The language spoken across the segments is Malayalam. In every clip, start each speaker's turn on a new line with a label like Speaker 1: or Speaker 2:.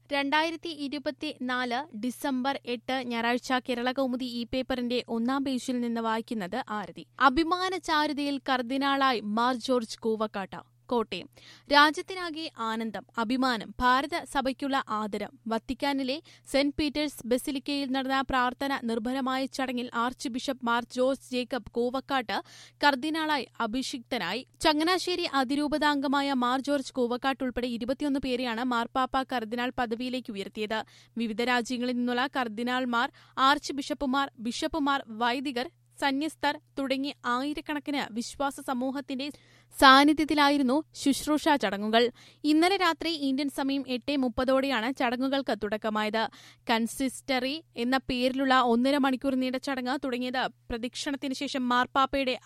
Speaker 1: രണ്ടായിരത്തി ഇരുപത്തിനാല് ഡിസംബർ എട്ട് ഞായറാഴ്ച കേരള കൗമുദി ഇ പേപ്പറിന്റെ ഒന്നാം പേജിൽ നിന്ന് വായിക്കുന്നത് ആരതി അഭിമാന ചാരുതയിൽ കർദിനാളായി മാർ ജോർജ് കൂവക്കാട്ട കോട്ടയം രാജ്യത്തിനാകെ ആനന്ദം അഭിമാനം ഭാരത സഭയ്ക്കുള്ള ആദരം വത്തിക്കാനിലെ സെന്റ് പീറ്റേഴ്സ് ബസിലിക്കയിൽ നടന്ന പ്രാർത്ഥന നിർഭരമായ ചടങ്ങിൽ archbishop Mar George Jacob Koovakkad കർദിനാളായി അഭിഷിക്തനായി ചങ്ങനാശ്ശേരി അതിരൂപതാംഗമായ മാർ ജോർജ് കൂവക്കാട്ട് ഉൾപ്പെടെ ഇരുപത്തിയൊന്ന് പേരെയാണ് മാർപ്പാപ്പ കർദിനാൾ പദവിയിലേക്ക് ഉയർത്തിയത് വിവിധ രാജ്യങ്ങളിൽ നിന്നുള്ള കർദിനാൾമാർ ആർച്ച് ബിഷപ്പുമാർ ബിഷപ്പുമാർ വൈദികർ സന്യസ്തർ തുടങ്ങി ആയിരക്കണക്കിന് വിശ്വാസ സമൂഹത്തിന്റെ സാന്നിധ്യത്തിലായിരുന്നു ശുശ്രൂഷ ചടങ്ങുകൾ ഇന്നലെ രാത്രി ഇന്ത്യൻ സമയം എട്ട് മുപ്പതോടെയാണ് ചടങ്ങുകൾക്ക് തുടക്കമായത് കൺസിസ്റ്ററി എന്ന പേരിലുള്ള ഒന്നര മണിക്കൂർ നീണ്ട ചടങ്ങ് തുടങ്ങിയത് പ്രദക്ഷിണത്തിന് ശേഷം മാർപ്പാപ്പയുടെ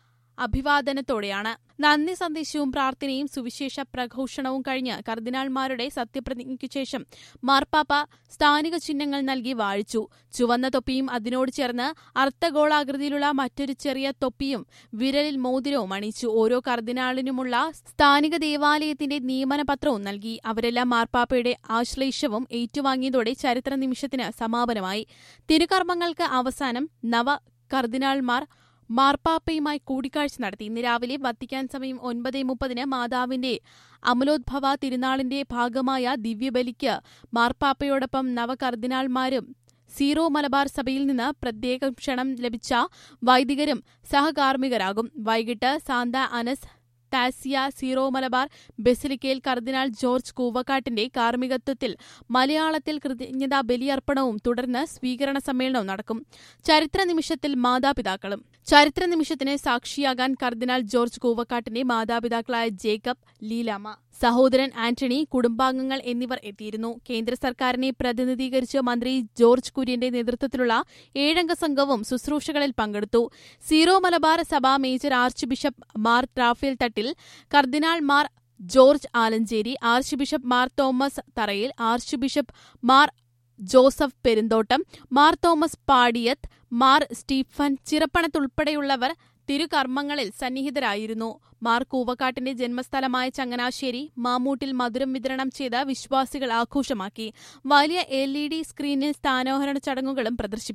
Speaker 1: അഭിവാദനത്തോടെയാണ് നന്ദി സന്ദേശവും പ്രാർത്ഥനയും സുവിശേഷ പ്രഘോഷണവും കഴിഞ്ഞ് കർദിനാൾമാരുടെ സത്യപ്രതിജ്ഞയ്ക്കു ശേഷം മാർപ്പാപ്പ സ്ഥാനിക ചിഹ്നങ്ങൾ നൽകി വാഴിച്ചു ചുവന്ന തൊപ്പിയും അതിനോട് ചേർന്ന് അർത്ഥഗോളാകൃതിയിലുള്ള മറ്റൊരു ചെറിയ തൊപ്പിയും വിരലിൽ മോതിരവും അണിയിച്ചു ഓരോ കർദിനാളിനുമുള്ള സ്ഥാനിക ദേവാലയത്തിന്റെ നിയമനപത്രവും നൽകി അവരെല്ലാം മാർപ്പാപ്പയുടെ ആശ്ലേഷവും ഏറ്റുവാങ്ങിയതോടെ ചരിത്ര നിമിഷത്തിന് സമാപനമായി തിരുകർമ്മങ്ങൾക്ക് അവസാനം നവ കർദിനാൾമാർ മാർപ്പാപ്പയുമായി കൂടിക്കാഴ്ച നടത്തി ഇന്ന് രാവിലെ വത്തിക്കാൻ സമയം ഒൻപത് മുപ്പതിന് മാതാവിന്റെ അമലോദ്ഭവ തിരുനാളിന്റെ ഭാഗമായ ദിവ്യബലിക്ക് മാർപ്പാപ്പയോടൊപ്പം നവകർദിനാൾമാരും സീറോ മലബാർ സഭയിൽ നിന്ന് പ്രത്യേക ക്ഷണം ലഭിച്ച വൈദികരും സഹകാർമ്മികരാകും വൈകിട്ട് Santa Anastasia Syro Malabar ബസിലിക്കയിൽ കർദിനാൾ ജോർജ് കൂവക്കാട്ടിന്റെ കാർമ്മികത്വത്തിൽ മലയാളത്തിൽ കൃതജ്ഞതാ ബലിയർപ്പണവും തുടർന്ന് സ്വീകരണ സമ്മേളനവും നടക്കും ചരിത്ര നിമിഷത്തിൽ മാതാപിതാക്കളും ചരിത്ര നിമിഷത്തിന് സാക്ഷിയാകാൻ കർദിനാൾ ജോർജ് കൂവക്കാട്ടിന്റെ മാതാപിതാക്കളായ ജേക്കബ് ലീലാമ സഹോദരൻ ആന്റണി കുടുംബാംഗങ്ങൾ എന്നിവർ എത്തിയിരുന്നു കേന്ദ്ര സർക്കാരിനെ പ്രതിനിധീകരിച്ച് മന്ത്രി ജോർജ് കുര്യന്റെ നേതൃത്വത്തിലുള്ള ഏഴംഗ സംഘവും ശുശ്രൂഷകളിൽ പങ്കെടുത്തു സീറോ മലബാർ സഭ major archbishop Mar Raphael Thattil cardinal Mar George Alencherry archbishop Mar Thomas Tharayil archbishop Mar Joseph Perumthottam Mar Thomas Padiyath Mar Stephen ചിറപ്പണത്തുൾപ്പെടെയുള്ളവർ തിരുകർമ്മങ്ങളിൽ സന്നിഹിതരായിരുന്നു മാർ കൂവക്കാട്ടിന്റെ ജന്മസ്ഥലമായ ചങ്ങനാശ്ശേരി മാമൂട്ടിൽ മധുരം വിതരണം ചെയ്ത് വിശ്വാസികൾ ആഘോഷമാക്കി വലിയ എൽ ഇ ഡി സ്ക്രീനിൽ സ്ഥാനോഹരണ ചടങ്ങുകളും പ്രദർശിപ്പിച്ചു